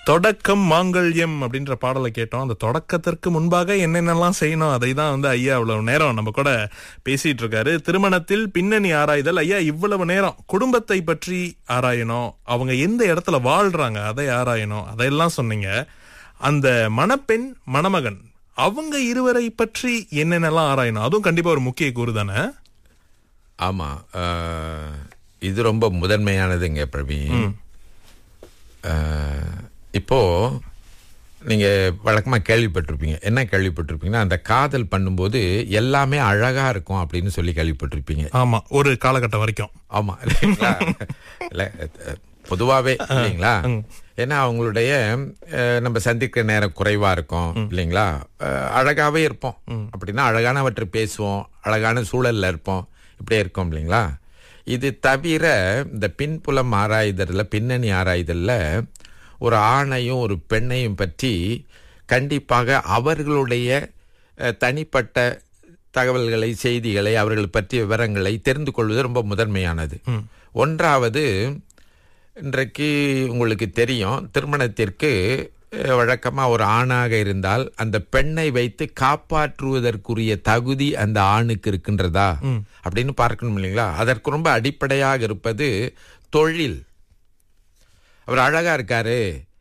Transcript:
தொடக்கம் மாங்கல்யம் அப்படின்ற பாடலை கேட்டோம் அந்த தொடக்கத்திற்கு முன்பாக என்னென்னலாம் செய்யணும் அதை தான் வந்து ஐயா இவ்வளவு நேரம் நம்ம கூட பேசிட்டு இருக்காரு திருமணத்தில் பின்னணி ஆராய்தல் ஐயா இவ்வளவு நேரம் குடும்பத்தை பற்றி ஆராயணும் அவங்க எந்த இடத்துல வாழ்றாங்க அதை ஆராயணும் அதையெல்லாம் சொன்னீங்க அந்த மணப்பெண் மணமகன் அவங்க இருவரை பற்றி என்னென்னலாம் ஆராயணும் அதுவும் கண்டிப்பா ஒரு முக்கிய கூறு தானே ஆமா அஹ், இது ரொம்ப முதன்மையானதுங்க பிரவீன் அஹ், இப்போ நீங்க வழக்கமா கேள்விப்பட்டிருப்பீங்க என்ன கேள்விப்பட்டிருப்பீங்கன்னா அந்த காதல் பண்ணும்போது எல்லாமே அழகா இருக்கும் அப்படின்னு சொல்லி கேள்விப்பட்டிருப்பீங்க ஆமா ஒரு காலகட்டம் வரைக்கும் ஆமா இல்லைங்களா இல்ல அஹ், பொதுவாவே இல்லைங்களா ஏன்னா அவங்களுடைய அஹ், நம்ம சந்திக்கிற நேரம் குறைவா இருக்கும் இல்லைங்களா அஹ், அழகாவே இருப்போம் அப்படின்னா அழகானவற்றை பேசுவோம் அழகான சூழல்ல இருப்போம் இப்படியே இருக்கோம் இல்லைங்களா இது தவிர இந்த பின்புலம் ஆராய்தல்ல பின்னணி ஆராய்தல்ல ஒரு ஆணையும் ஒரு பெண்ணையும் பற்றி கண்டிப்பாக அவர்களுடைய அஹ், தனிப்பட்ட தகவல்களை செய்திகளை அவர்கள் பற்றிய விவரங்களை தெரிந்து கொள்வது ரொம்ப முதன்மையானது ஒன்றாவது இன்றைக்கு உங்களுக்கு தெரியும் திருமணத்திற்கு அஹ், வழக்கமா ஒரு ஆணாக இருந்தால் அந்த பெண்ணை வைத்து காப்பாற்றுவதற்குரிய தகுதி அந்த ஆணுக்கு இருக்கின்றதா அப்படின்னு பார்க்கணும் இல்லைங்களா அதற்கு ரொம்ப அடிப்படையாக இருப்பது தொழில் அவர் அழகா இருக்காரு